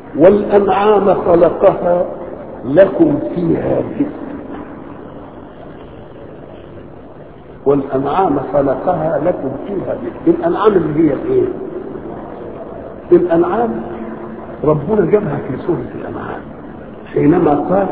والأنعام خلقها لكم فيها دفء والأنعام خلقها لكم فيها دفء الأنعام اللي هي الايه؟ الأنعام ربنا جابها في سورة الأنعام حينما قال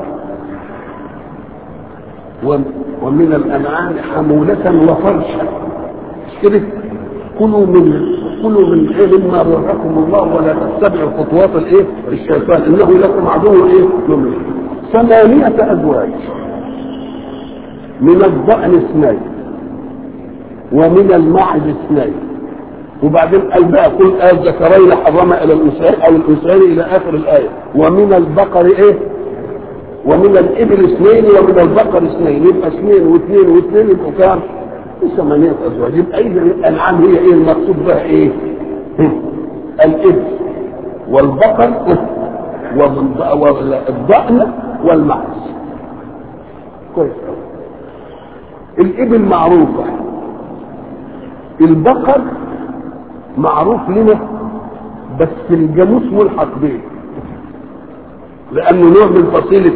ومن الأنعام حمولة وفرشا مش كده؟ كلوا من كلوا من ايه مما رزقكم الله ولا تتبعوا خطوات الايه الشيطان انه لكم عدو ايه مبين ثمانية ازواج من الضأن اثنين ومن المعز اثنين وبعدين قال بقى كل آية ذكرين حرم إلى الإنسان أو الإنسان إلى آخر الآية ومن البقر إيه؟ ومن الإبل اثنين ومن البقر اثنين يبقى اثنين واثنين واثنين يبقوا كام؟ ثمانية أزواج يبقى إذا الأنعام هي إيه المقصود بها إيه؟ الإبل والبقر والضأن والمعز كويس الإبل معروفة البقر معروف لنا بس الجاموس ملحق به لأنه نوع من فصيلة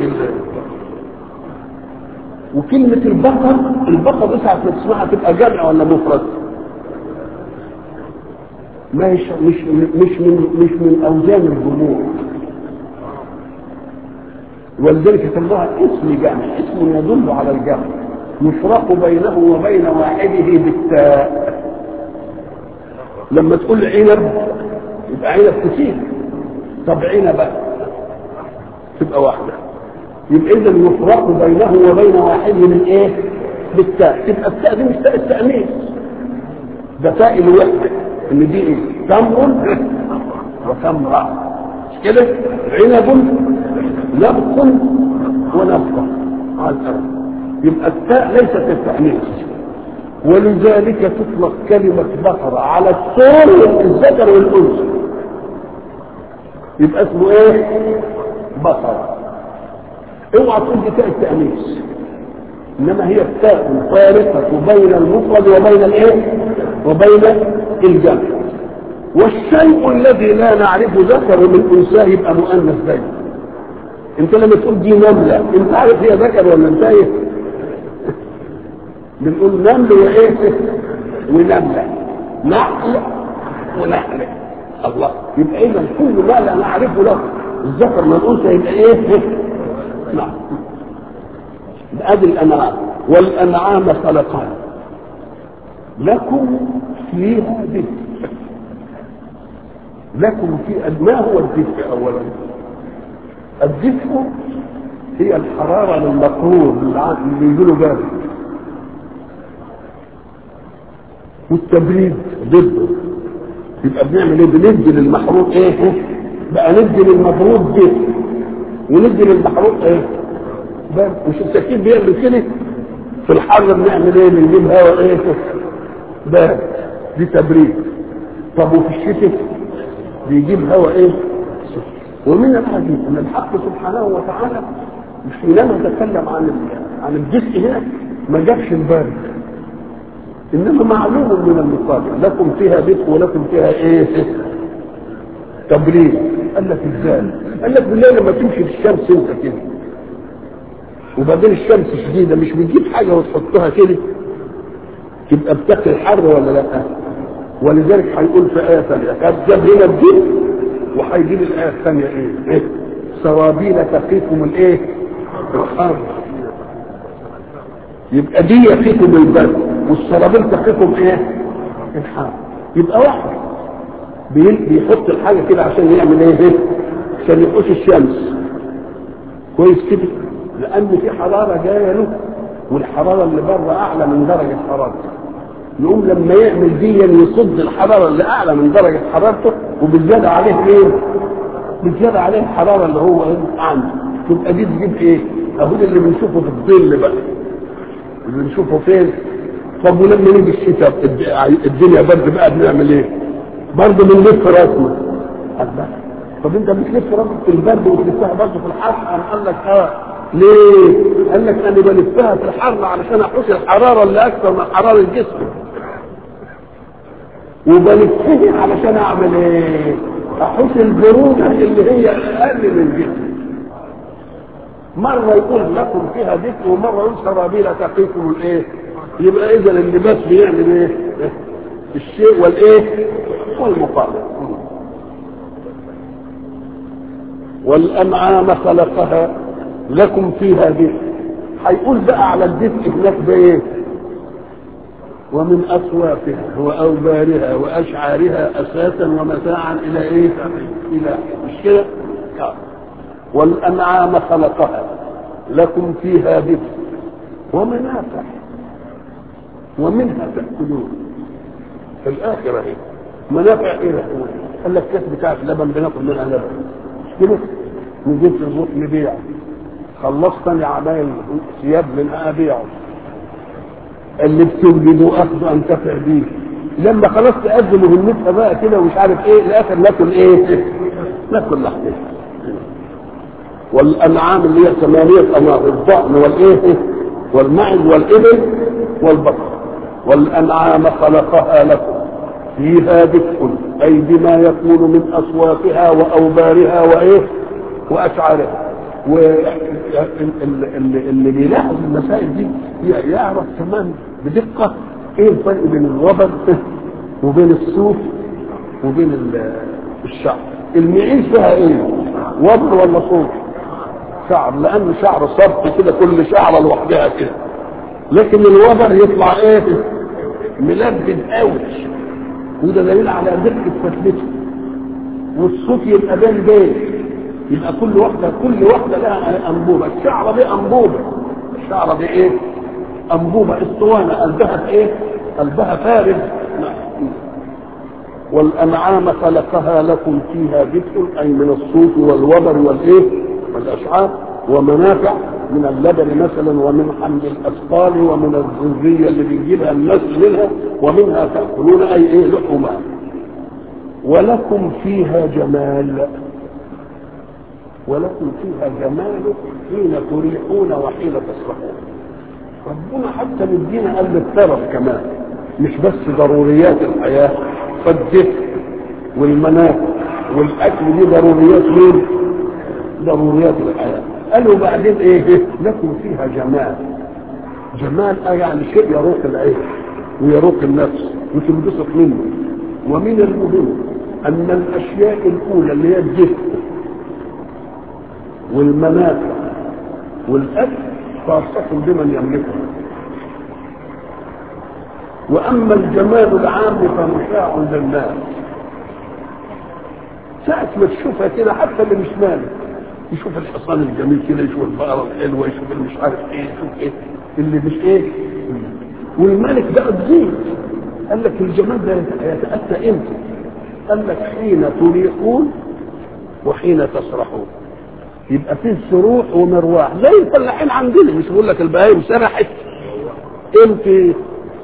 وكلمة البقر البقر دي ساعة ما تسمعها تبقى جمع ولا مفرد؟ مش مش مش من مش من أوزان الجموع ولذلك سموها اسم جمع اسم يدل على الجمع يفرق بينه وبين واحده بالتاء لما تقول عنب يبقى عنب كتير طب عنبة تبقى واحدة يبقى إذا يفرق بينه وبين واحد من إيه؟ بالتاء تبقى التاء دي مش تاء التأنيث ده تاء الوحدة إن دي إيه؟ تمر وتمرة مش كده؟ عنب نبق ونبقة على الأرض يبقى التاء ليست التأنيث ولذلك تطلق كلمة بقرة على الثور الذكر والأنثى يبقى اسمه ايه؟ بقرة اوعى تقول دي تاء التأنيث انما هي التاء الفارقة بين المفرد وبين الايه؟ وبين الجمع والشيء الذي لا نعرفه ذكر من انثى يبقى مؤنث دايما انت لما تقول دي نملة انت عارف هي ذكر ولا انثى بنقول نمل وايه ونملة نحل ونحل الله يبقى اذا كل ما لا نعرفه له الذكر من الانثى يبقى ايه نعم ادي الانعام والانعام خلقها لكم فيها دفء لكم في ما هو الدفء اولا الدفء هي الحراره للمقرور اللي يجي له بارد والتبريد ضده يبقى بنعمل ايه بندي للمحروق ايه بقى ندي للمبرود دفء وندي للمحروق ايه برد مش السكين بيعمل كده في الحر بنعمل ايه بنجيب هواء ايه بارد دي تبريد طب وفي الشتاء بيجيب هواء ايه ومن العجيب ان الحق سبحانه وتعالى مش حينما تكلم عن عن الدفء هنا ما جابش البارد انما معلوم من المقابل لكم فيها دفء ولكم فيها ايه تبريد قال لك ازاي قال لك بالله لما تمشي في الشمس انت كده وبعدين الشمس شديده مش بتجيب حاجه وتحطها كده تبقى بتقي الحر ولا لا ولذلك هيقول في ايه ثانيه قد جاب هنا الدفء وهيجيب الايه الثانيه ايه؟ ايه؟ سرابيل تقيكم الايه؟ الحر يبقى دي يقيكم البرد والسرابيل تقيكم ايه؟ الحر يبقى واحد بيحط الحاجه كده عشان يعمل ايه؟ عشان يحوش الشمس كويس كده لان في حراره جايه له والحراره اللي بره اعلى من درجه حرارته يقوم لما يعمل دي يصد الحراره اللي اعلى من درجه حرارته وبالزياده عليه ايه؟ بالزياده عليه الحراره اللي هو عنده تبقى دي تجيب ايه؟ اهو اللي بنشوفه في الظل بقى اللي بنشوفه فين؟ طب ولما نيجي الشتاء الدنيا برد بقى بنعمل ايه؟ برضه بنلف راسنا طب انت بتلف راسك في البرد وتلفها برضه في الحر قال لك اه ليه؟ قال لك انا بلفها في الحر علشان احوش الحراره اللي اكثر من حراره الجسم وبلفها علشان اعمل ايه؟ احوش البرودة اللي هي اقل من جسمي مرة يقول لكم فيها دفء ومرة يقول سرابيل تقيكم الايه يبقى اذا اللباس بيعمل ايه الشيء والايه والمقابل والانعام خلقها لكم فيها دفء هيقول بقى على الدفء هناك بايه ومن اصوافها واوبارها واشعارها اساسا ومتاعا الى ايه الى مش كده والانعام خلقها لكم فيها دفء ومنافع ومنها تاكلون في الاخره اهي منافع ايه قال لك كاس بتاعت لبن بناكل منها لبن مش كده نجيب في البوط نبيع خلصتني عمايل ثياب من ابيعه اللي بتوجده اخذ انتفع بيه لما خلاص تقدم مهمتها بقى كده ومش عارف ايه الاخر ناكل ايه ناكل لحمه والانعام اللي هي ثمانيه انواع الضأن والايه والمعز والابل والبقر والانعام خلقها لكم فيها دفء اي بما يكون من اصواتها واوبارها وايه واشعارها واللي بيلاحظ المسائل دي يعرف كمان بدقه ايه الفرق بين الوبر وبين الصوف وبين الشعر المعيش فيها ايه وبر ولا صوف شعر لان شعر صبت كده كل شعره لوحدها كده لكن الوبر يطلع ايه ملبد قوي وده دليل على دقه فتلته والصوت يبقى بين بين يبقى كل واحده كل واحده لها انبوبه الشعره دي انبوبه الشعره دي ايه انبوبه اسطوانه قلبها ايه قلبها فارغ والانعام خلقها لكم فيها دفء اي من الصوت والوبر والايه والاشعار ومنافع من اللبن مثلا ومن حمل الاثقال ومن الذريه اللي بيجيبها الناس منها ومنها تاكلون اي ايه لحومها ولكم فيها جمال ولكم فيها جمال حين تريحون وحين تسرحون ربنا حتى مدينا قال الترف كمان مش بس ضروريات الحياه فالدفء والمنافع والاكل دي ضروريات مين؟ ضروريات الحياه قالوا بعدين ايه لكم فيها جمال جمال اه يعني شيء يروق العين ويروق النفس وتنبسط منه ومن المهم ان الاشياء الاولى اللي هي الجسم والمنافع والاكل خاصة بمن يملكها واما الجمال العام فمشاع للناس ساعة ما تشوفها كده حتى اللي مش مالك يشوف الحصان الجميل كده يشوف البقرة الحلوة يشوف اللي مش عارف ايه يشوف ايه اللي مش ايه والملك بقى تزيد قال لك الجمال ده يتأتى امتى قال لك حين تريحون وحين تسرحون يبقى فيه سروح ومرواح زي الفلاحين عندنا مش بقول لك البهايم سرحت امتى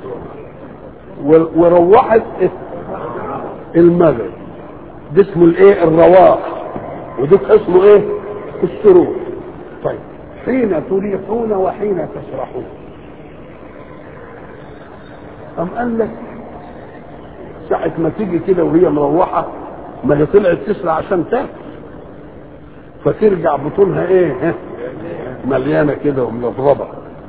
وروحت المغرب ده اسمه الايه الرواح وده اسمه ايه السرور طيب حين تريحون وحين تسرحون أم قال لك ساعة ما تيجي كده وهي مروحة ما هي طلعت تسرع عشان تاكل فترجع بطونها ايه مليانة كده وملضربة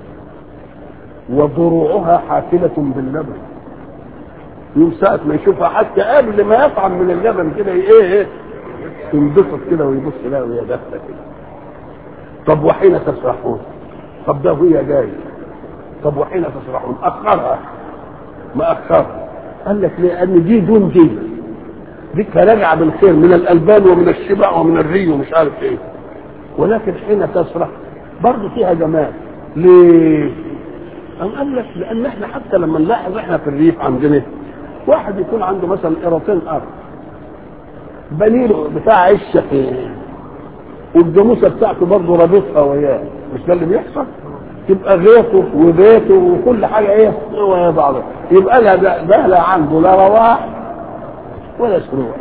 وضروعها حافلة باللبن يوم ساعة ما يشوفها حتى قبل ما يطعم من اللبن كده ايه ايه ينبسط كده ويبص لها وهي داخله كده طب وحين تسرحون طب ده وهي جايه طب وحين تسرحون اخرها ما اخرها قال لك لان دي دون دي دي راجعه بالخير من الالبان ومن الشبع ومن الري ومش عارف ايه ولكن حين تسرح برضه فيها جمال ليه؟ أم قال لك لان احنا حتى لما نلاحظ احنا في الريف عندنا واحد يكون عنده مثلا قيراطين ارض بنيله بتاع عشه فين والجاموسه بتاعته برضه رابطها وياه مش ده اللي بيحصل تبقى غيطه وبيته وكل حاجه ايه ويا بعضها يبقى لها ده, ده لا عنده لا رواح ولا سروح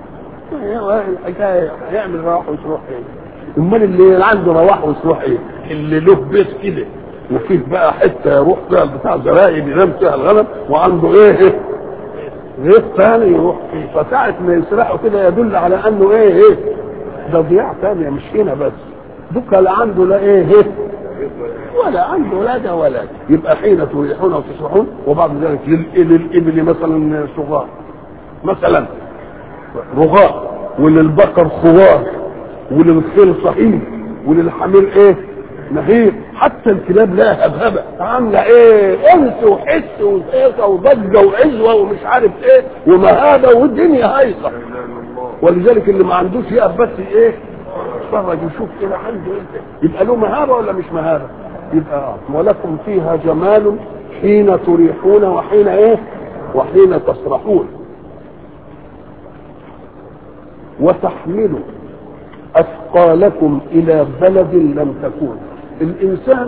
يعمل رواح وسروح ايه امال اللي عنده رواح وسروح ايه اللي له بيت كده وفيه بقى حته يروح فيها بتاع زرايب ينام فيها الغنم وعنده ايه غير ثاني يروح فيه فساعة ما يسرحوا كده يدل على انه ايه ايه ده ضياع ثانية مش هنا بس دوك لا عنده لا ايه ايه ولا عنده لا ده ولا ده. يبقى حين تريحون وتسرحون وبعد ذلك للإ- للإبل مثلا صغار مثلا رغاء وللبقر خوار وللخيل صحيح وللحمير ايه نهير حتى الكلاب لها هبهبه عامله ايه انس وحس وهيصه وضجه وعزوه ومش عارف ايه ومهابه والدنيا هايصه ولذلك اللي ما عندوش يقف بس ايه يتفرج يشوف كده عنده ايه يبقى له مهابه ولا مش مهابه يبقى آه. ولكم فيها جمال حين تريحون وحين ايه وحين تسرحون وتحملوا اثقالكم الى بلد لم تكون الانسان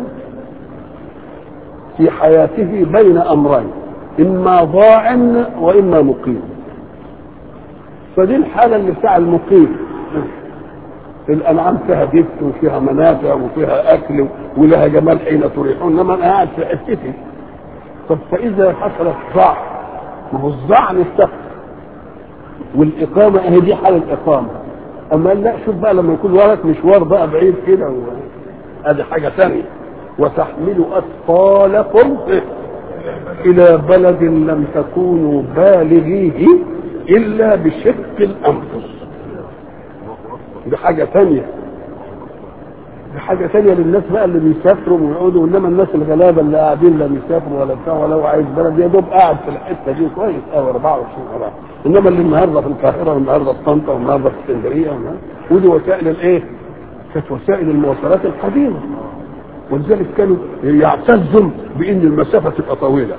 في حياته بين امرين اما ضاع واما مقيم فدي الحاله اللي بتاع المقيم الانعام فيها دفء وفيها منافع وفيها اكل ولها جمال حين تريحون انما انا قاعد في حتتي طب فاذا حصلت ضعف ما هو الضعف نستخدم والاقامه هي دي حال الاقامه اما لا شوف بقى لما يكون وراك مشوار بقى بعيد كده و... ادي حاجه ثانيه وتحملوا اثقالكم الى بلد لم تكونوا بالغيه الا بشق الانفس دي حاجه ثانيه دي حاجه ثانيه للناس بقى اللي بيسافروا ويقعدوا انما الناس الغلابه اللي قاعدين لا بيسافروا ولا بتاع ولا هو عايز بلد يا دوب قاعد في الحته دي كويس قوي 24 ساعه انما اللي النهارده في القاهره والنهارده في طنطا والنهارده في اسكندريه والنهاردة- ودي وسائل الايه؟ كانت وسائل المواصلات القديمه ولذلك كانوا يعتزوا بان المسافه تبقى طويله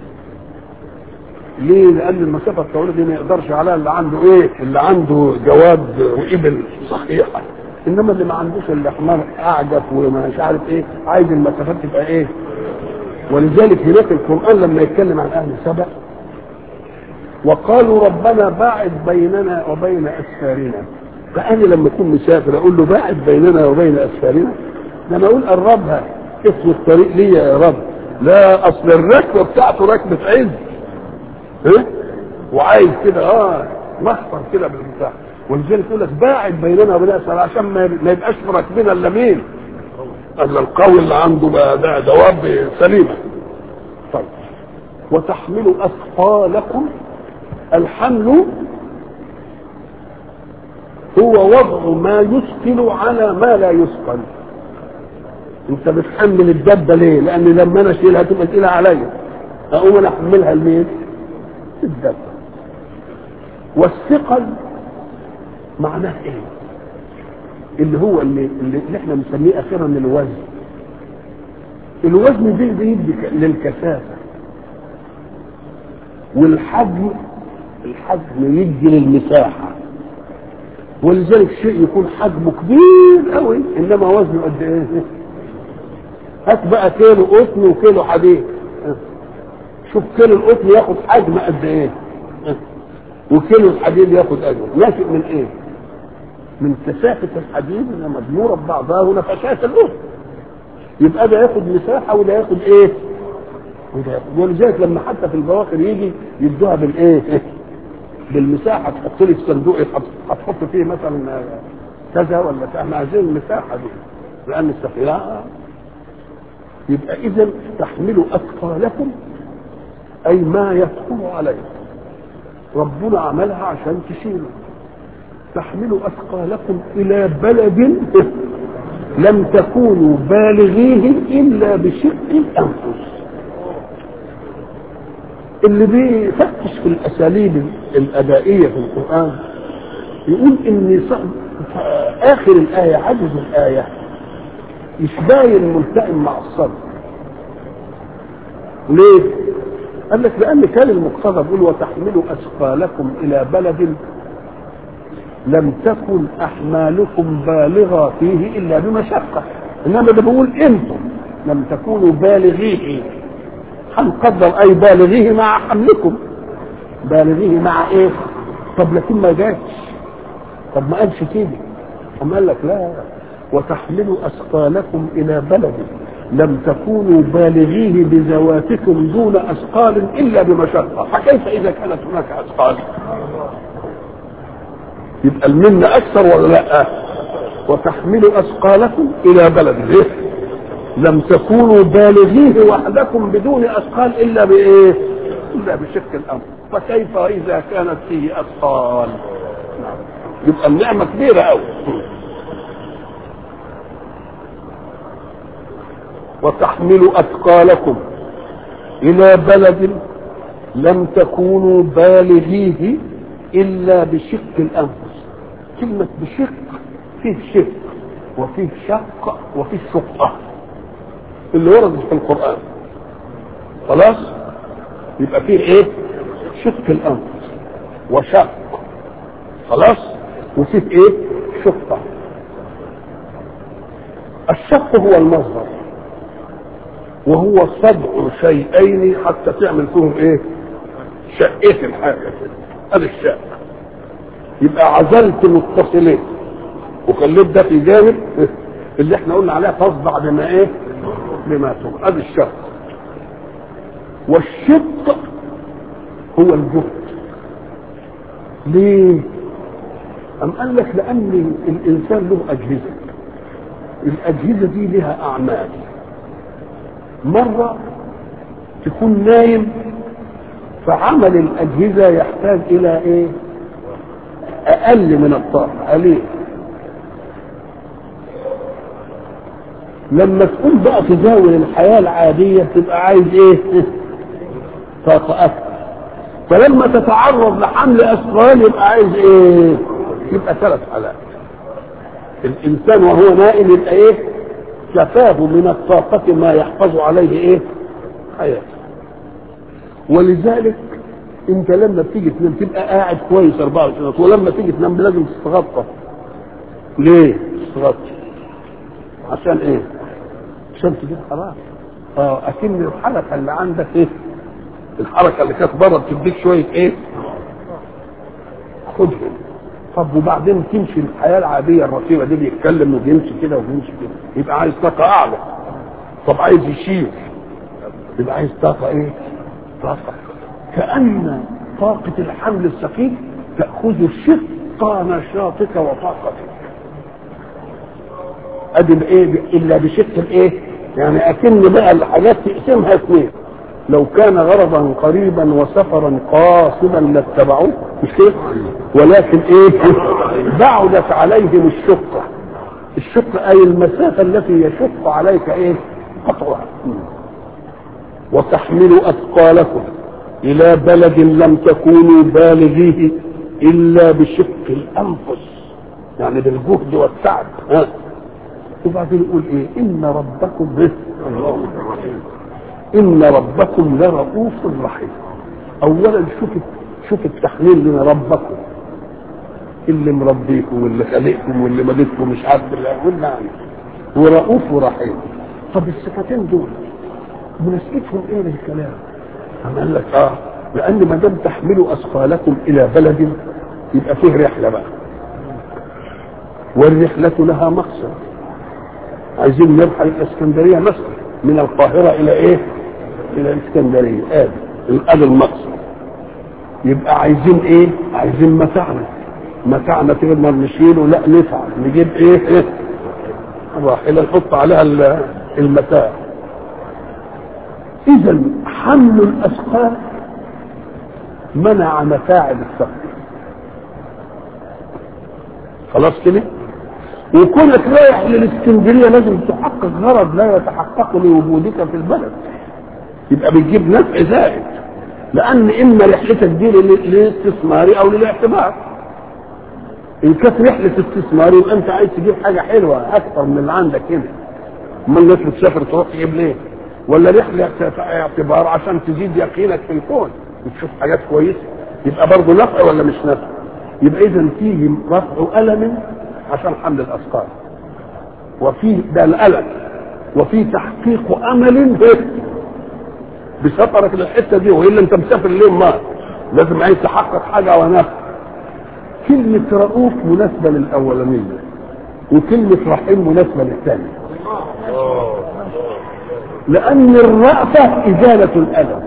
ليه؟ لأن المسافة الطويلة دي ما يقدرش عليها اللي عنده إيه؟ اللي عنده جواد وإبل صحيحة. إنما اللي ما عندوش اللي حمار أعجب ومش عارف إيه، عايز المسافات تبقى إيه؟ ولذلك هناك القرآن لما يتكلم عن أهل سبأ وقالوا ربنا باعد بيننا وبين أسفارنا. فأنا لما أكون مسافر أقول له باعد بيننا وبين أسفارنا؟ ده أنا أقول قربها اسم الطريق ليا يا رب. لا أصل الركبة بتاعته ركبة عز. ايه وعايز كده اه محفر كده بالبتاع ولذلك يقول لك باعد بيننا وبين اسفل عشان ما ما يبقاش راكبنا الا مين؟ الا القوي اللي عنده بقى ده دواب سليمه. طيب وتحملوا اثقالكم الحمل هو وضع ما يثقل على ما لا يثقل. انت بتحمل الدبه ليه؟ لان لما انا اشيلها تبقى تقيله عليا. اقوم انا احملها لمين؟ الدم والثقل معناه ايه اللي هو اللي, اللي احنا بنسميه اخيرا الوزن الوزن دي بيدي ك- للكثافه والحجم الحجم يدي للمساحه ولذلك شيء يكون حجمه كبير قوي انما وزنه قد ايه هات بقى كيلو قطن وكيلو حديد شوف كيلو القطن ياخد حجم قد ايه وكيلو الحديد ياخد اجر ناشئ من ايه من كثافه الحديد اللي مجموره ببعضها ونفشات القطن يبقى ده ياخد مساحه وده ياخد ايه وده ياخد ولذلك لما حتى في البواخر يجي يدوها بالايه بالمساحه تحط لي الصندوق يتحط- هتحط فيه مثلا كذا ولا كذا. احنا عايزين المساحه دي لان السفينه يبقى اذا تحملوا اثقالكم اي ما يثقل عليكم ربنا عملها عشان تشيلوا تحملوا اثقالكم الى بلد لم تكونوا بالغيه الا بشق الانفس اللي بيفتش في الاساليب الادائيه في القران يقول ان ص- اخر الايه عجز الايه يشباين ملتئم مع الصبر ليه؟ قال لك لان كان المقتضى بيقول وتحملوا اثقالكم الى بلد لم تكن احمالكم بالغه فيه الا بمشقه انما ده بيقول انتم لم تكونوا بالغيه هنقدر اي بالغيه مع حملكم بالغيه مع ايه؟ طب لكن ما جاتش طب ما قالش كده أم قال لك لا وتحملوا اثقالكم الى بلد لم تكونوا بالغيه بذواتكم دون اثقال الا بمشقه فكيف اذا كانت هناك اثقال يبقى المنة اكثر ولا لا وتحمل اثقالكم الى بلد إيه؟ لم تكونوا بالغيه وحدكم بدون اثقال الا بايه الا بشق الامر فكيف اذا كانت فيه اثقال يبقى النعمه كبيره قوي وتحمل اثقالكم الى بلد لم تكونوا بالغيه الا بشق الانفس كلمه بشق فيه شق وفيه شق وفيه شقه اللي وردت في القران خلاص يبقى فيه ايه شق الانفس وشق خلاص وفيه ايه شقه الشق هو المصدر وهو صدع شيئين حتى تعمل فيهم ايه شقيت الحاجه كده ادي الشق يبقى عزلت متصلين وخليت ده في جانب اللي احنا قلنا عليها تصدع بما ايه بما تبقى ادي الشق والشق هو الجهد ليه أم قال لك لأن الإنسان له أجهزة الأجهزة دي لها أعمال مرة تكون نايم فعمل الأجهزة يحتاج إلى إيه؟ أقل من الطاقة قليل لما تقوم بقى تزاول الحياة العادية تبقى عايز إيه؟ طاقة أكثر فلما تتعرض لحمل أثقال يبقى عايز إيه؟ يبقى ثلاث حالات الإنسان وهو نائم يبقى إيه؟ كفاه من الطاقة ما يحفظ عليه ايه حياته ولذلك انت لما بتيجي تنام تبقى قاعد كويس 24 ساعه ولما تيجي تنام لازم تستغطى ليه تستغطى عشان ايه عشان تجيب حرام اه اكن الحركه اللي عندك ايه الحركه اللي كانت بره بتديك شويه ايه خدهم طب وبعدين تمشي الحياه العاديه الرتيبه دي بيتكلم وبيمشي كده وبيمشي كده يبقى عايز طاقه اعلى طب عايز يشيل يبقى عايز طاقه ايه؟ طاقه كان طاقه الحمل الثقيل تاخذ شق نشاطك وطاقتك ادي بايه الا بشق الايه؟ يعني اكن بقى الحاجات تقسمها اثنين لو كان غرضا قريبا وسفرا قاصدا لاتبعوه مش كده ولكن ايه بعدت عليهم الشقة الشقة اي المسافة التي يشق عليك ايه قطعها وتحمل اثقالكم الى بلد لم تكونوا بالغيه الا بشق الانفس يعني بالجهد والتعب ها وبعدين يقول ايه ان ربكم به الله الرحيم ان ربكم لرؤوف رحيم اولا شوف شوف التحليل من ربكم اللي مربيكم واللي خلقكم واللي ملككم مش عارف واللي ورؤوف ورحيم طب الصفتين دول مناسبتهم ايه للكلام؟ أم قال لك اه لان ما دام تحملوا اثقالكم الى بلد يبقى فيه رحله بقى والرحله لها مقصد عايزين نرحل الاسكندريه مثلا من القاهره الى ايه؟ الى الاسكندريه ادي ادي المقصد يبقى عايزين ايه؟ عايزين متاعنا متاعنا تقدر نشيله لا نتعب نجيب ايه؟ ايه؟ راحله نحط عليها المتاع اذا حمل الاثقال منع متاعب السفر خلاص كده وكونك رايح للاسكندريه لازم تحقق غرض لا يتحقق لوجودك في البلد يبقى بتجيب نفع زائد لان اما رحلتك دي للاستثمار او للاعتبار ان كانت رحله استثمار يبقى انت عايز تجيب حاجه حلوه اكثر من اللي عندك هنا امال الناس بتسافر تروح تجيب ليه ولا رحله اعتبار عشان تزيد يقينك في الكون وتشوف حاجات كويسه يبقى برضه نفع ولا مش نفع يبقى اذا فيه رفع الم عشان حمل الاثقال وفيه ده الالم وفي تحقيق امل بسفرك للحته دي والا انت مسافر ليه ما لازم عايز تحقق حاجه ونفع كلمة رؤوف مناسبة للأولانية وكلمة رحيم مناسبة للثانية لأن الرأفة إزالة الألم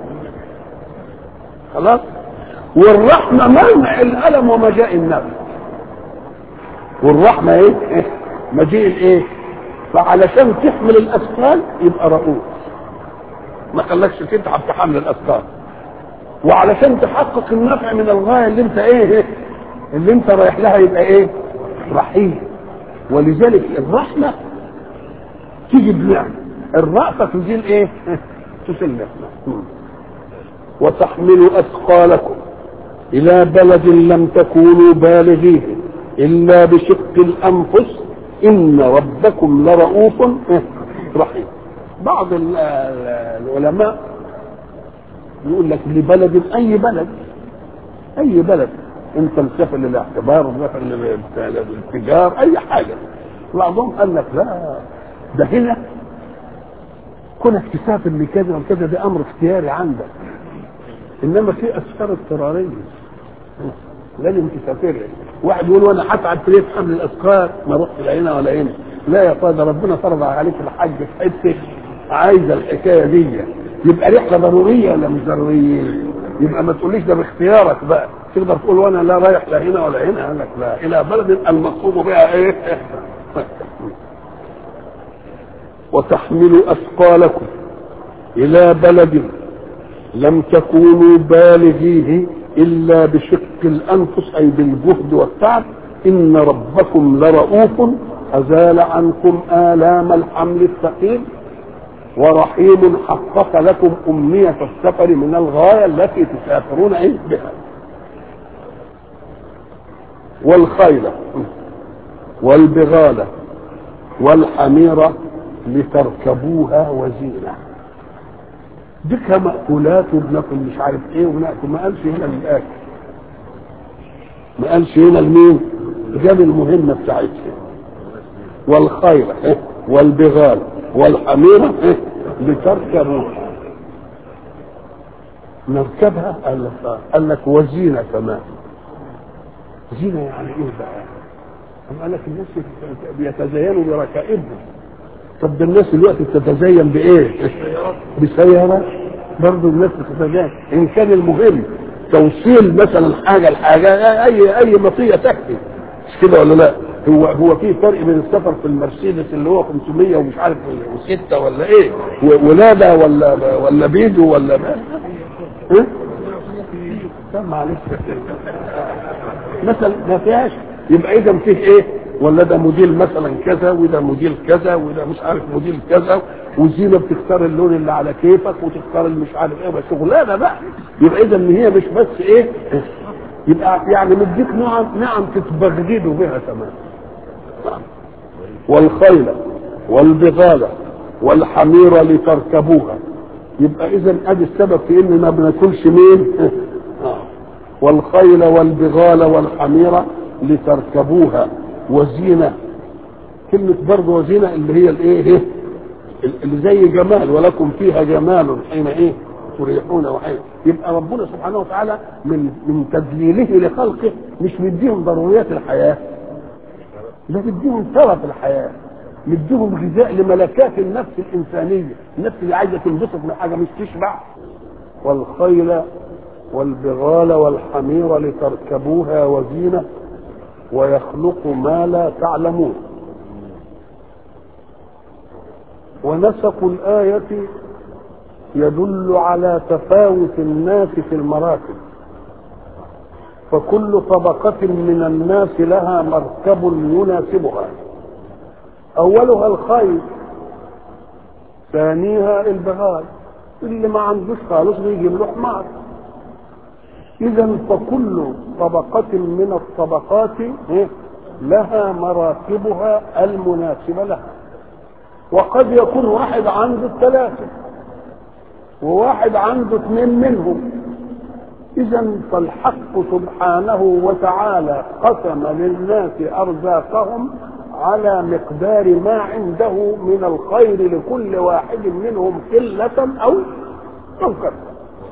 خلاص والرحمة منع الألم ومجاء النفس والرحمة إيه؟ إيه؟ مجيء الإيه؟ فعلشان تحمل الأثقال يبقى رؤوف ما خلاكش تتعب في حمل الأثقال وعلشان تحقق النفع من الغاية اللي أنت إيه؟ اللي أنت رايح لها يبقى إيه؟ رحيم ولذلك الرحمة تيجي بنعمة الرأفة تزيل إيه؟ تزيل نعمة وتحمل أثقالكم إلى بلد لم تكونوا بالغيه إلا بشق الأنفس إن ربكم لرؤوف رحيم بعض العلماء يقول لك لبلد أي بلد أي بلد أنت مسافر للاعتبار مسافر للتجار أي حاجة بعضهم قال لك لا ده هنا كونك تسافر لكذا وكذا ده أمر اختياري عندك انما في اسفار اضطراريه لازم تسافر واحد يقول وانا هتعب في حمل الاثقال ما اروحش لا هنا ولا هنا لا يا قائد ربنا فرض عليك الحج في حته عايزه الحكايه دي يبقى رحله ضروريه ولا مش ضروريه يبقى ما تقوليش ده باختيارك بقى تقدر تقول وانا لا رايح لا هنا ولا هنا قال لك لا الى بلد المقصود بها ايه وتحمل اثقالكم الى بلد لم تكونوا بالغيه الا بشق الانفس اي بالجهد والتعب ان ربكم لرؤوف ازال عنكم الام الحمل الثقيل ورحيم حقق لكم امنيه السفر من الغايه التي تسافرون إيه بها والخيل والبغال والحمير لتركبوها وزينه ديك مأكولات وبناكل مش عارف ايه وبناكل ما قالش هنا للاكل ما قالش هنا لمين جاب المهمه بتاعتها والخير إيه؟ والبغال والحميرة إيه؟ لتركبوها نركبها قال لك قال لك وزينة كمان زينة يعني ايه بقى؟ قال لك الناس بيتزينوا بركائبهم طب ده الناس دلوقتي بتتزين بايه؟ بسيارة برضه الناس بتتزين ان كان المهم توصيل مثلا حاجه لحاجه اي اي مطيه تكفي مش كده ولا لا؟ هو هو في فرق بين السفر في المرسيدس اللي هو 500 ومش عارف وستة ولا ايه ولاده ولا ولا بيدو ولا ما ها؟ معلش مثلا ما فيهاش يبقى اذا فيه ايه؟ ولا ده موديل مثلا كذا وده موديل كذا وده مش عارف موديل كذا والزينه بتختار اللون اللي على كيفك وتختار اللي مش عارف ايه شغلانه بقى يبقى اذا ان هي مش بس ايه يبقى يعني مديك نعم نعم تتبغددوا بها كمان والخيل والبغال والحمير لتركبوها يبقى اذا ادي السبب في ان ما بناكلش مين والخيل والبغال والحمير لتركبوها وزينة كلمة برضه وزينة اللي هي الايه اللي زي جمال ولكم فيها جمال حين ايه تريحون وحين يبقى ربنا سبحانه وتعالى من من تدليله لخلقه مش مديهم ضروريات الحياة ده مديهم ترف الحياة مديهم غذاء لملكات النفس الإنسانية النفس اللي عايزة تنبسط من حاجة مش تشبع والخيل والبغال والحمير لتركبوها وزينة ويخلق ما لا تعلمون ونسق الآية يدل على تفاوت الناس في المراكب فكل طبقة من الناس لها مركب يناسبها أولها الخيل ثانيها البغال اللي ما عندوش خالص بيجيب له حمار إذا فكل طبقة من الطبقات لها مراكبها المناسبة لها وقد يكون واحد عنده الثلاثة وواحد عنده اثنين منهم إذا فالحق سبحانه وتعالى قسم للناس أرزاقهم على مقدار ما عنده من الخير لكل واحد منهم قلة أو أو كثرة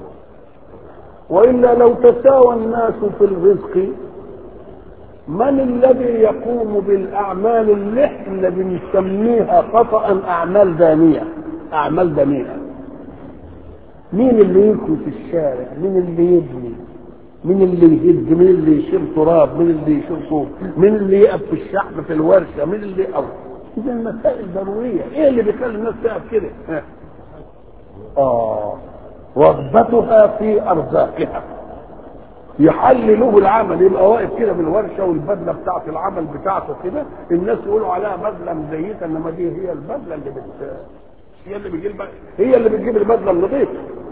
والا لو تساوى الناس في الرزق من الذي يقوم بالاعمال اللي احنا بنسميها خطا اعمال دانيه اعمال دنيئه مين اللي يكوي في الشارع مين اللي يبني مين اللي يهد مين اللي يشيل تراب مين اللي يشيل طوب مين اللي يقف في الشحن في الورشه مين اللي يقف اذا مسائل ضروريه ايه اللي بيخلي الناس تقف كده ها. اه رغبتها في ارزاقها يحل له العمل يبقى واقف كده بالورشه والبدله بتاعه العمل بتاعته كده الناس يقولوا عليها بدله مزيته انما دي هي البدله اللي بت هي اللي بتجيب هي اللي بتجيب البدله النظيفه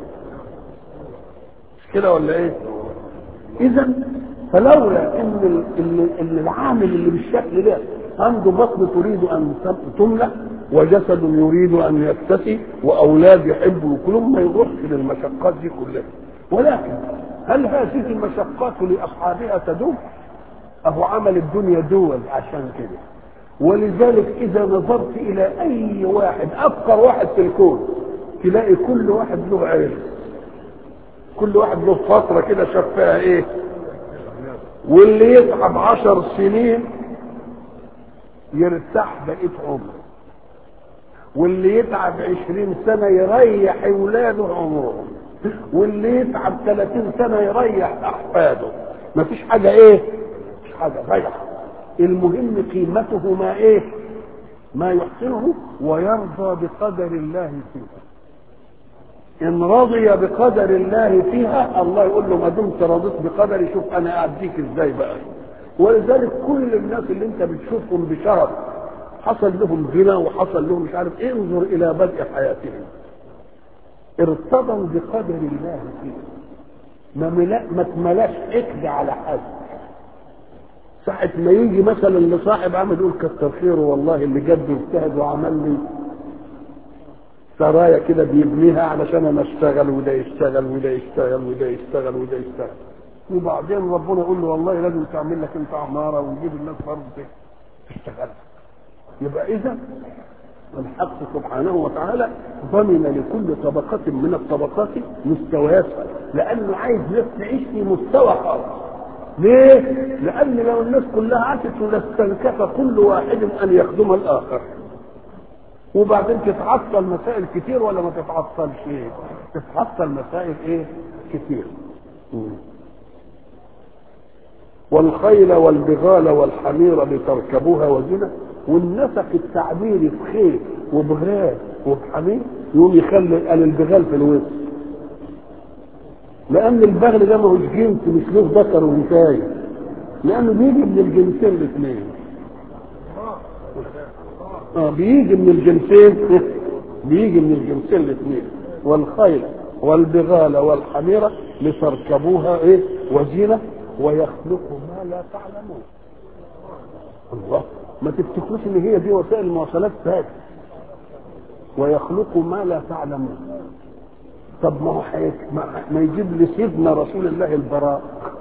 مش كده ولا ايه؟ اذا فلولا ان ال- ان ان العامل اللي بالشكل ده عنده بطن تريد ان تم- تملى وجسد يريد ان يكتسي واولاد يحبوا كلهم ما يروحش للمشقات دي كلها ولكن هل هذه المشقات لاصحابها تدوم؟ اهو عمل الدنيا دول عشان كده ولذلك اذا نظرت الى اي واحد افقر واحد في الكون تلاقي كل واحد له عيله كل واحد له فتره كده شاف فيها ايه واللي يتعب عشر سنين يرتاح بقية عمره واللي يتعب عشرين سنة يريح أولاده عمرهم واللي يتعب ثلاثين سنة يريح أحفاده مفيش حاجة إيه مفيش حاجة ضيعة المهم قيمته ما إيه ما يحسنه ويرضى بقدر الله فيه ان رضي بقدر الله فيها الله يقول له ما دمت رضيت بقدري شوف انا اعديك ازاي بقى ولذلك كل الناس اللي انت بتشوفهم بشرف حصل لهم غنى وحصل لهم مش عارف ايه انظر الى بدء حياتهم ارتضوا بقدر الله فيه ما ملا ما تملاش اكد على حد ساعة ما يجي مثلا لصاحب عمل يقول كتر خيره والله اللي جد واجتهد وعمل لي سرايا كده بيبنيها علشان انا اشتغل وده يشتغل وده يشتغل وده يشتغل وده يشتغل وبعدين ربنا يقول له والله لازم تعمل لك انت عماره وتجيب الناس برضه تشتغل يبقى اذا الحق سبحانه وتعالى ضمن لكل طبقة من الطبقات مستوياتها لأنه عايز ناس تعيش في مستوى خاص ليه؟ لأن لو الناس كلها عاشت لاستنكف كل واحد أن يخدم الآخر وبعدين تتعطل مسائل كتير ولا ما تتعطلش ايه تتعطل مسائل ايه كتير مم. والخيل والبغال والحمير لتركبوها وزنة والنسق التعبيري في خيل وبغال وبحمير يقوم يخلي قال البغال في الوسط لان البغل ده ماهوش جنس مش له ذكر وانثى لانه بيجي من الجنسين الاثنين اه بيجي من الجنسين بيجي من الجنسين الاثنين والخيل والبغال والحميرة لتركبوها ايه وزينة ويخلق ما لا تعلمون الله ما تفتكروش ان هي دي وسائل المواصلات بس ويخلق ما لا تعلمون طب ما هو حيك ما, ما يجيب لي سيدنا رسول الله البراء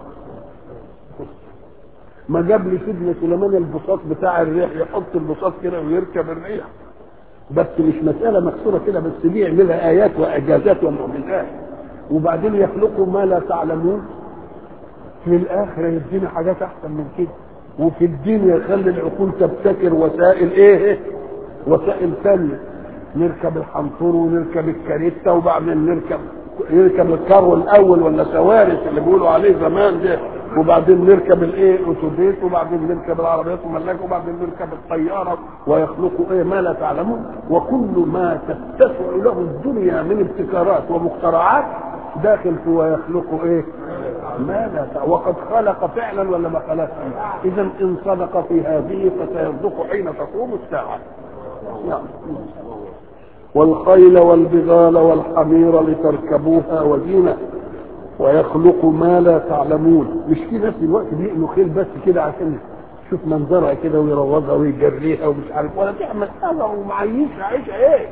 ما جاب لي سيدنا سليمان البساط بتاع الريح يحط البساط كده ويركب الريح بس مش مسألة مكسورة كده بس دي يعملها آيات وإعجازات ومعجزات وبعدين يخلقوا ما لا تعلمون في الآخرة يدينا حاجات أحسن من كده وفي الدين يخلي العقول تبتكر وسائل إيه وسائل ثانية نركب الحنطور ونركب الكاريتا وبعدين نركب يركب الكارو الاول ولا سوارس اللي بيقولوا عليه زمان ده وبعدين نركب الايه اتوبيس وبعدين نركب العربيات الملاكه وبعدين نركب الطياره ويخلقوا ايه ما لا تعلمون وكل ما تتسع له الدنيا من ابتكارات ومخترعات داخل في ويخلق ايه ما لا تع... وقد خلق فعلا ولا ما خلقش اذا ان صدق في هذه فسيصدق حين تقوم الساعه نعم والخيل والبغال والحمير لتركبوها وزينة ويخلق ما لا تعلمون مش في ناس دلوقتي بيقلوا خيل بس كده عشان شوف منظرها كده ويروضها ويجريها ومش عارف ولا تعمل حاجه ومعيشها عيشها ايه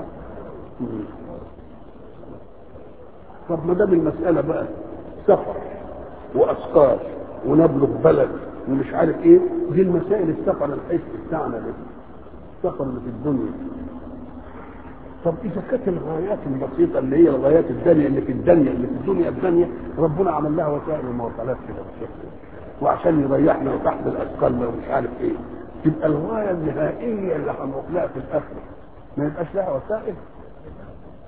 طب ما دام المساله بقى سفر واسقاط ونبلغ بلد ومش عارف ايه دي المسائل السفر الحس بتاعنا ده السفر اللي في الدنيا طب اذا كانت الغايات البسيطه اللي هي الغايات الدنيا اللي في الدنيا اللي في الدنيا الدنيا ربنا عمل لها وسائل المواصلات كده بالشكل وعشان يريحنا وتحت الاثقال ومش عارف ايه تبقى الغايه النهائيه اللي هنروح لها في الاخره ما يبقاش لها وسائل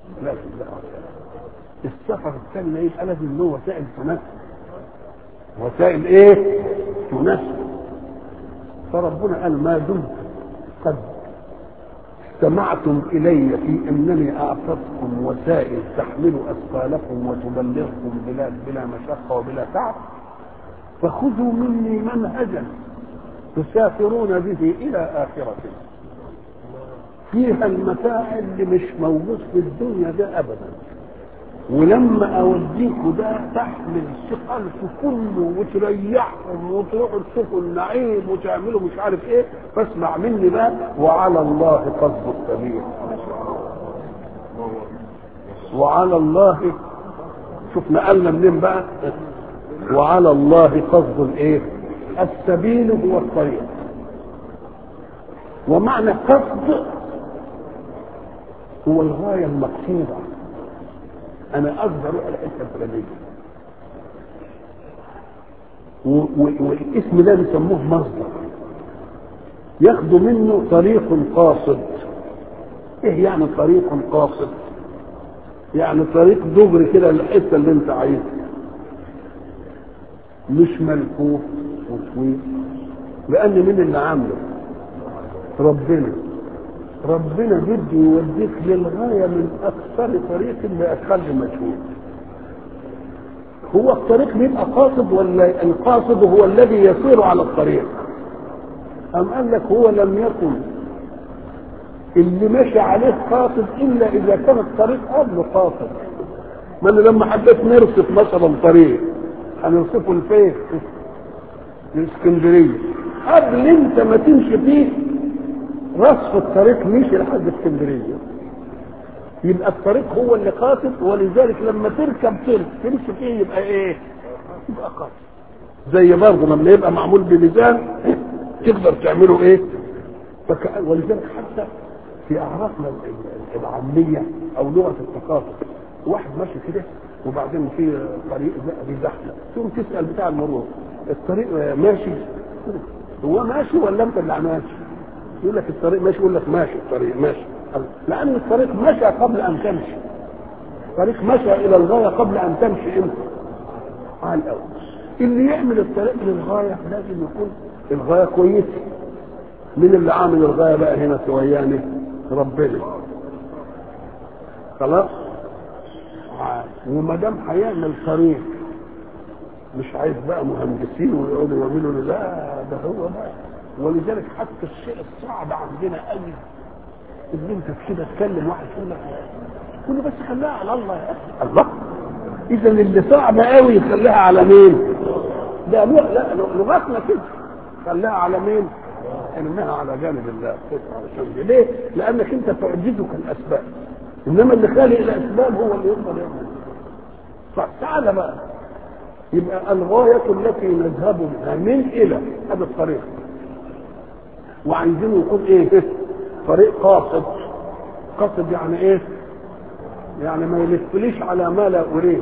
لازم لا السفر الثاني يبقى لازم له وسائل تناسب وسائل ايه؟ تناسب فربنا قال ما دمت قد استمعتم الي في انني اعطتكم وسائل تحمل اثقالكم وتبلغكم بلاد بلا مشقه وبلا تعب فخذوا مني منهجا تسافرون به الى اخرته فيها المتاع اللي مش موجود في الدنيا ده ابدا ولما اوديكوا ده تحمل ثقلكم كله وتريحهم وتروحوا تشوفوا النعيم وتعملوا مش عارف ايه فاسمع مني بقى وعلى الله قصد السبيل وعلى الله شوف نقلنا منين بقى وعلى الله قصد الايه السبيل هو الطريق ومعنى قصد هو الغايه المقصوده انا قصدي اروح الحته الفلانيه والاسم ده بيسموه مصدر ياخدوا منه طريق قاصد ايه يعني طريق قاصد يعني طريق دغري كده للحته اللي انت عايزها مش ملفوف وطويل لان مين اللي عامله ربنا ربنا بده يوديك للغايه من اكثر طريق لاقل مجهود هو الطريق بيبقى قاصد ولا القاصد هو الذي يسير على الطريق أم قال لك هو لم يكن اللي ماشي عليه قاصد إلا إذا كان الطريق قبله قاصد ما أنا لما حبيت نرصف مثلا طريق هنرصفه لفين؟ لاسكندرية قبل أنت ما تمشي فيه رصف الطريق مشي لحد اسكندريه يبقى الطريق هو اللي قاصد ولذلك لما تركب طريق تمشي فيه يبقى ايه؟ يبقى قاصد زي برضه لما يبقى معمول بميزان تقدر تعمله ايه؟ فك... ولذلك حتى في اعرافنا العاميه او لغه الثقافه واحد ماشي كده وبعدين في طريق في زحمه تقوم تسال بتاع المرور الطريق ماشي هو ماشي ولا انت اللي ماشي؟ يقول لك الطريق ماشي يقول لك ماشي الطريق ماشي لان الطريق مشى قبل ان تمشي الطريق مشى الى الغايه قبل ان تمشي انت على الاول اللي يعمل الطريق للغايه لازم يكون الغايه كويسه مين اللي عامل الغايه بقى هنا سوياني ربنا خلاص وما دام هيعمل طريق مش عايز بقى مهندسين ويقعدوا يعملوا لا ده هو بقى ولذلك حتى الشيء الصعب عندنا قوي ان انت كده تكلم واحد يقول لك قول له بس خليها على الله يا اخي الله اذا اللي صعب قوي يخليها على مين؟ ده لا لغتنا كده خليها على مين؟ ارميها على جانب الله علشان ليه؟ لانك انت تعجزك الاسباب انما اللي خالق الاسباب هو اللي يقدر يعمل فتعالى بقى يبقى الغاية التي نذهب بها من إلى هذا الطريق وعايزينه يكون ايه طريق قاصد قاصد يعني ايه يعني ما يلفليش على ما لا اريد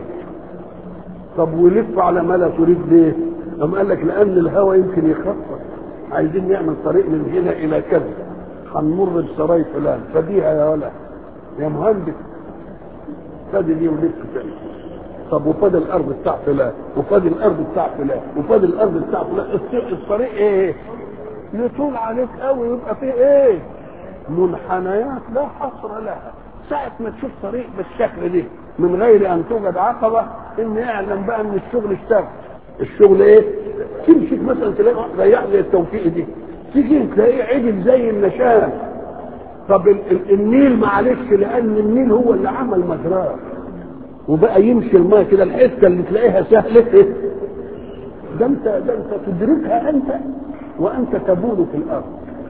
طب ويلف على ما لا تريد ليه أم قال لك لان الهوى يمكن يخفف عايزين نعمل طريق من هنا الى كذا هنمر بسراي فلان فديها يا ولا يا مهندس فادي دي ولف تاني طب وفادي الارض بتاع فلان وفادي الارض بتاع فلان وفادي الارض بتاع فلان الطريق ايه يطول عليك قوي يبقى فيه ايه منحنيات لا حصر لها ساعة ما تشوف طريق بالشكل دي من غير ان توجد عقبة ان اعلم بقى ان الشغل اشتغل الشغل ايه تمشي مثلا تلاقي واحد ريح زي التوفيق دي تيجي تلاقيه عدل زي النشان طب ال- ال- النيل معلش لان النيل هو اللي عمل مجراه وبقى يمشي الماء كده الحته اللي تلاقيها سهله ايه ده انت ده انت تدركها انت وانت تبول في الارض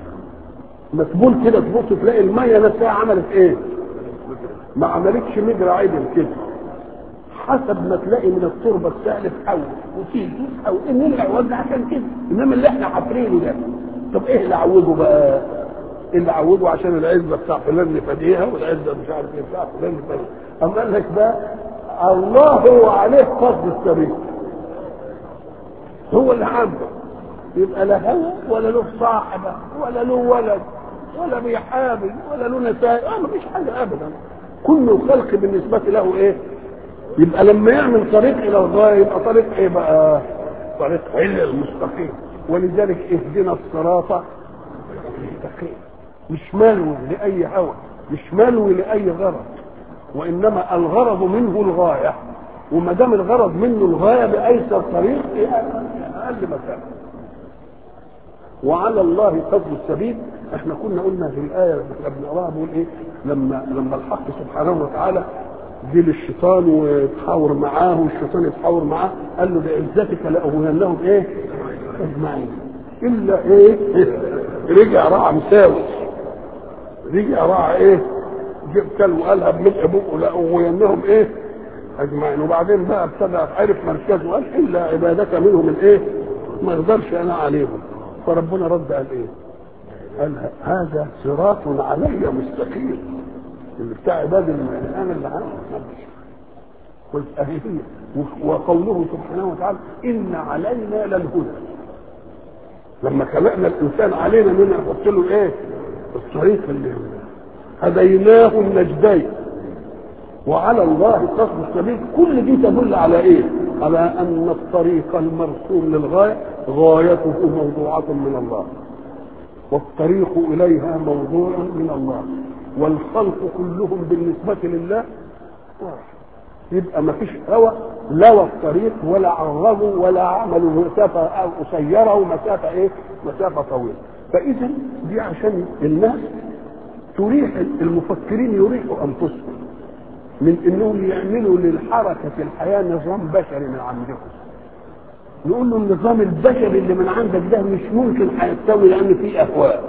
مسبول كده تبص تلاقي الميه نفسها عملت ايه ما عملتش مجرى عدل كده حسب ما تلاقي من التربه السهل تحول وتيجي تحول ان العوج عشان كده انما اللي احنا حافرينه ده طب ايه اللي عوجه بقى اللي عوجه عشان العزه بتاع فلان نفديها والعزه مش عارف ايه بتاع فلان نفديها اما قال لك بقى الله هو عليه قصد السبيل هو اللي عنده يبقى لا هوى ولا له صاحبه ولا له ولد ولا بيحابل ولا له نساء آه مفيش حاجه ابدا كل الخلق بالنسبة له ايه يبقى لما يعمل طريق الى الغاية يبقى طريق ايه بقى طريق علم المستقيم ولذلك اهدنا الصراط المستقيم مش ملوي لأي هوى مش ملوي لأي غرض وإنما الغرض منه الغاية وما دام الغرض منه الغاية بأيسر طريق إيه أقل مسافة وعلى الله قصد السبيل احنا كنا قلنا في الآية اللي احنا بنقراها بيقول ايه لما لما الحق سبحانه وتعالى جه للشيطان ويتحاور معاه والشيطان يتحاور معاه قال له بعزتك لأغوينهم ايه؟ اجمعين الا ايه؟ رجع راح مساوي رجع راح ايه؟ جاب كلب وقالها بملء بقه لأغوينهم ايه؟ اجمعين وبعدين بقى ابتدى عرف مركزه قال الا عبادك منهم الايه؟ ما اقدرش انا عليهم فربنا رد قال ايه؟ قال هذا صراط علي مستقيم اللي بتاع عباد الان اللي عنده وقوله سبحانه وتعالى ان علينا للهدى لما خلقنا الانسان علينا من نحط له ايه الطريق اللي هديناه النجدين وعلى الله قصد السبيل كل دي تدل على ايه على ان الطريق المرسوم للغايه غايته موضوعه من الله والطريق اليها موضوع من الله والخلق كلهم بالنسبه لله واحد يبقى ما فيش هوى لوى الطريق ولا عرضوا ولا عملوا مسافه قصيره ومسافه ايه؟ مسافه طويله فاذا دي عشان الناس تريح المفكرين يريحوا انفسهم من انهم يعملوا للحركه في الحياه نظام بشري من عندكم نقول له النظام البشري اللي من عندك ده مش ممكن هيستوي لان فيه اهواء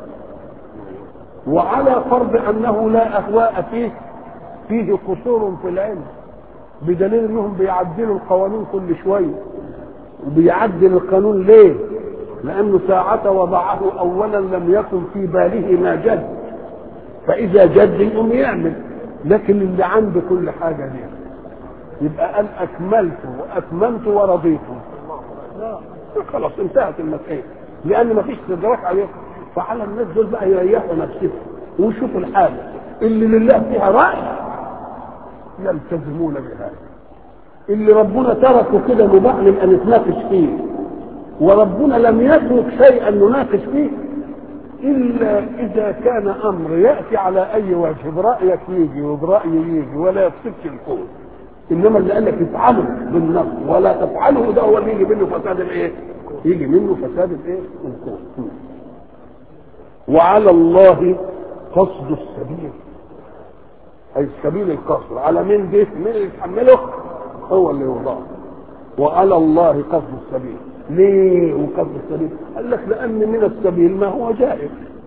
وعلى فرض انه لا اهواء فيه فيه قصور في العلم بدليل انهم بيعدلوا القوانين كل شويه وبيعدل القانون ليه؟ لانه ساعة وضعه اولا لم يكن في باله ما جد فاذا جد يقوم يعمل لكن اللي عنده كل حاجه دي يبقى قال اكملت واتممت ورضيت لا خلاص انتهت المسألة لان ما فيش استدراك عليهم فعلى الناس دول بقى يريحوا نفسهم ويشوفوا الحاجه اللي لله فيها راي يلتزمون بهذا اللي ربنا تركه كده مباح نبقى نتناقش فيه وربنا لم يترك شيئا نناقش فيه الا اذا كان امر ياتي على اي وجه برايك يجي وبرايي يجي ولا يفسدش الكون انما اللي قال لك افعله بالنص ولا تفعله ده هو اللي يجي منه فساد الايه؟ يجي منه فساد الايه؟ الكون وعلى الله قصد السبيل اي سبيل القصر على مين ده مين اللي يتحمله هو اللي يوضعه وعلى الله قصد السبيل ليه وقصد السبيل قال لك لان من السبيل ما هو جائز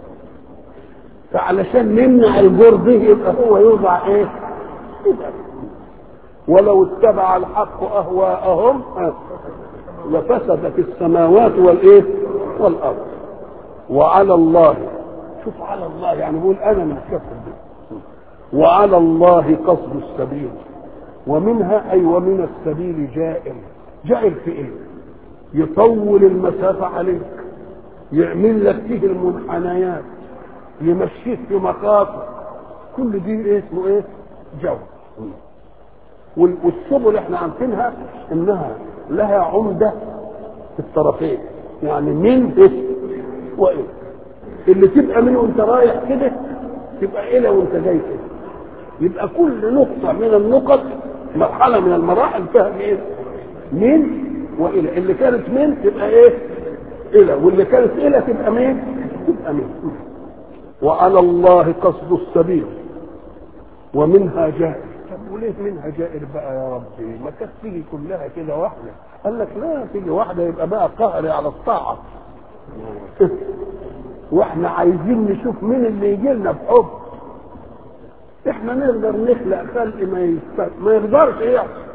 فعلشان نمنع الجور ده يبقى هو يوضع ايه يبقى ولو اتبع الحق اهواءهم لفسدت السماوات والايه والارض وعلى الله شوف على الله يعني بيقول انا من الكفر دي وعلى الله قصد السبيل ومنها اي ومن السبيل جائر جائر في ايه يطول المسافة عليك يعمل لك فيه المنحنيات يمشيك في مخاطر كل دي ايه اسمه ايه جو والسبل احنا عارفينها انها لها عمدة في الطرفين يعني من ايه وايه اللي تبقى منه وانت رايح كده تبقى الى وانت جاي كده يبقى كل نقطة من النقط مرحلة من المراحل فيها ايه؟ من والى اللي كانت من تبقى ايه؟ الى واللي كانت الى تبقى مين؟ تبقى من وعلى الله قصد السبيل ومنها جائر طب وليه منها جائر بقى يا ربي؟ ما كانت تيجي كلها كده واحدة قال لك لا تيجي واحدة يبقى بقى قهري على الطاعة واحنا عايزين نشوف مين اللي يجي لنا بحب احنا نقدر نخلق خلق ما يستطيع ما يقدرش يحصل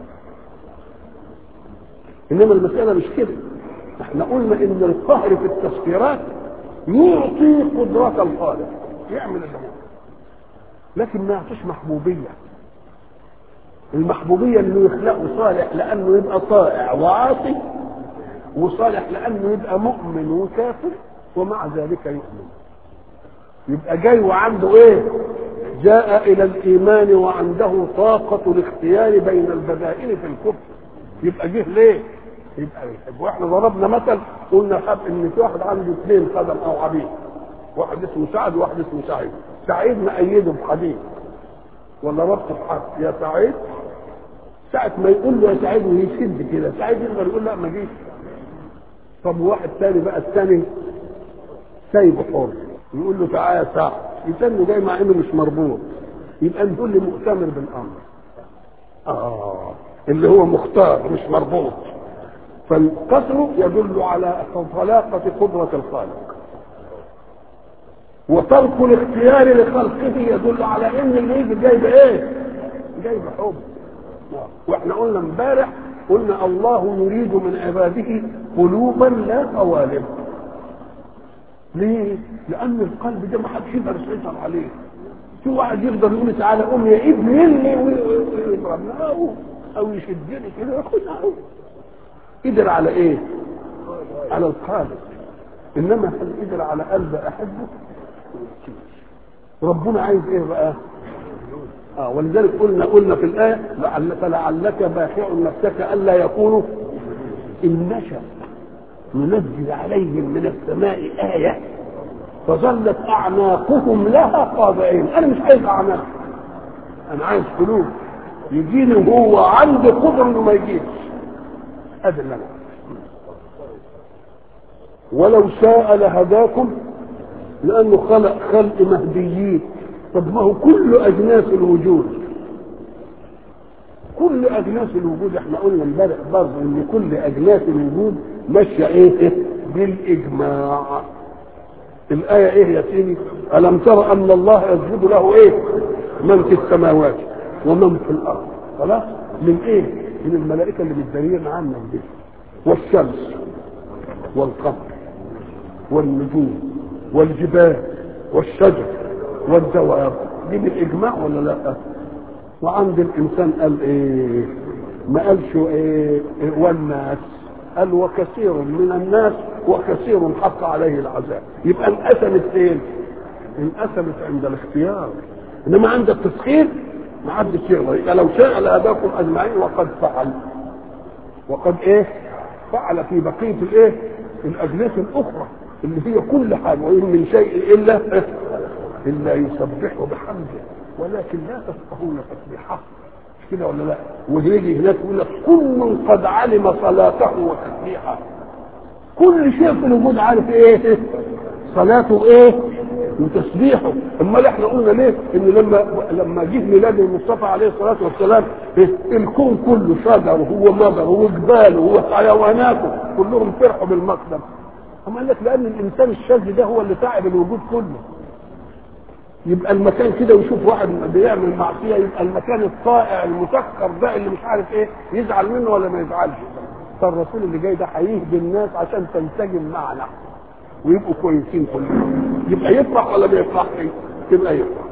انما المساله مش كده احنا قلنا ان القهر في التسخيرات يعطي قدرة الخالق يعمل اللي هو لكن ما يعطيش محبوبية المحبوبية انه يخلقه صالح لانه يبقى طائع وعاصي وصالح لانه يبقى مؤمن وكافر ومع ذلك يؤمن يبقى جاي وعنده ايه جاء الى الايمان وعنده طاقه الاختيار بين البدائل في الكفر يبقى جه ليه؟ يبقى يحب واحنا ضربنا مثل قلنا حب ان في واحد عنده اثنين خدم او عبيد واحد اسمه سعد وواحد اسمه سعيد سعيد مأيده بحديد ولا ربطه بحد يا سعيد ساعة ما يقول له يا سعيد ويشد كده سعيد يقدر يقول لا ما جيش طب واحد تاني بقى التاني سايبه حر يقول له تعالى يا سعد يتنه جاي مع انه مش مربوط يبقى نقول لي مؤتمر بالامر اه اللي هو مختار مش مربوط فالقصر يدل على طلاقة قدرة الخالق وترك الاختيار لخلقه يدل على ان اللي يجي جايب ايه؟ جايب حب واحنا قلنا امبارح قلنا الله يريد من عباده قلوبا لا قوالب ليه؟ لأن القلب ده ما حدش يقدر يسيطر عليه في واحد يقدر يقول تعالى قوم يا ابني اللي ويضربنا أو أو يشدني كده ياخدها أو قدر على إيه؟ على الخالق إنما هل قدر على قلب أحبه؟ ربنا عايز إيه بقى؟ اه ولذلك قلنا قلنا في الآية لعل فلعلك باخع نفسك ألا يكونوا إن نشأ ننزل عليهم من السماء آية فظلت أعناقهم لها خاضعين أنا مش عايز أعناق أنا عايز قلوب يجيني وهو عندي قدرة إنه ما يجيش هذا اللي أنا ولو شاء لهداكم لأنه خلق خلق مهديين طب ما هو كل أجناس الوجود كل أجناس الوجود احنا قلنا امبارح برضه إن كل أجناس الوجود ماشية إيه؟ بالإجماع الآية إيه يا سيدي؟ ألم تر أن الله يسجد له إيه؟ من في السماوات ومن في الأرض خلاص؟ من إيه؟ من الملائكة اللي متدارين عنك دي والشمس والقمر والنجوم والجبال والشجر والدواب دي بالإجماع ولا لا؟ وعند الإنسان قال إيه؟ ما قالش إيه؟ والناس قال وكثير من الناس وكثير حق عليه العذاب يبقى انقسمت فين؟ انقسمت عند الاختيار انما عند التسخير ما حدش يقدر يبقى لو شاء لهداكم اجمعين وقد فعل وقد ايه؟ فعل في بقيه الايه؟ الاجناس الاخرى اللي هي كل حاجه وان من شيء الا الا يسبحه بحمده ولكن لا تفقهون تسبيحه مش كده ولا لا ويجي هناك يقول لك كل قد علم صلاته وتسبيحه كل شيء في الوجود عارف ايه صلاته ايه وتسبيحه امال احنا قلنا ليه ان لما لما جه ميلاد المصطفى عليه الصلاه والسلام إيه؟ الكون كله شجره ومدره وجباله وحيواناته كلهم فرحوا بالمقدم اما قال لك لان الانسان الشاذ ده هو اللي تعب الوجود كله يبقى المكان كده ويشوف واحد بيعمل معصيه يبقى المكان الطائع المسكر ده اللي مش عارف ايه يزعل منه ولا ما يزعلش فالرسول اللي جاي ده هيهدي الناس عشان تنسجم معنا ويبقوا كويسين كلهم يبقى يفرح ولا ما يفرحش يبقى يفرح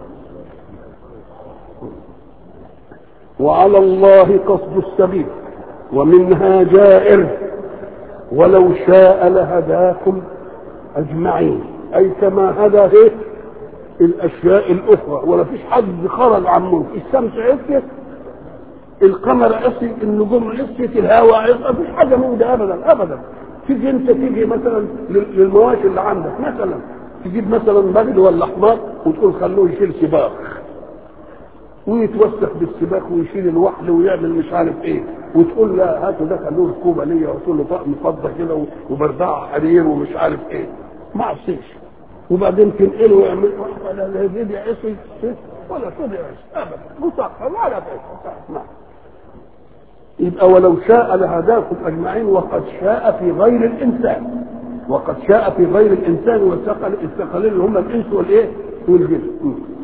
وعلى الله قصد السبيل ومنها جائر ولو شاء لهداكم اجمعين اي كما هدى ايه الاشياء الاخرى ولا فيش حد خرج عن ملك الشمس عصيت القمر عصي النجوم عصيت الهواء عصي ما فيش حاجه من ده ابدا ابدا تيجي انت تيجي مثلا للمواشي اللي عندك مثلا تجيب مثلا بغل ولا حمار وتقول خلوه يشيل سباق ويتوسخ بالسباق ويشيل الوحل ويعمل مش عارف ايه وتقول لا هاتوا ده خلوه ركوبه ليا وتقول له طقم فضه كده وبردعه حرير ومش عارف ايه ما عصيش وبعدين تنقله ويعمل ولا لا يزيد يعصي ولا تضيع ابدا مسخر ولا نعم يبقى ولو شاء لهداكم اجمعين وقد شاء في غير الانسان وقد شاء في غير الانسان والثقل الثقلين اللي هم الانس والايه والجن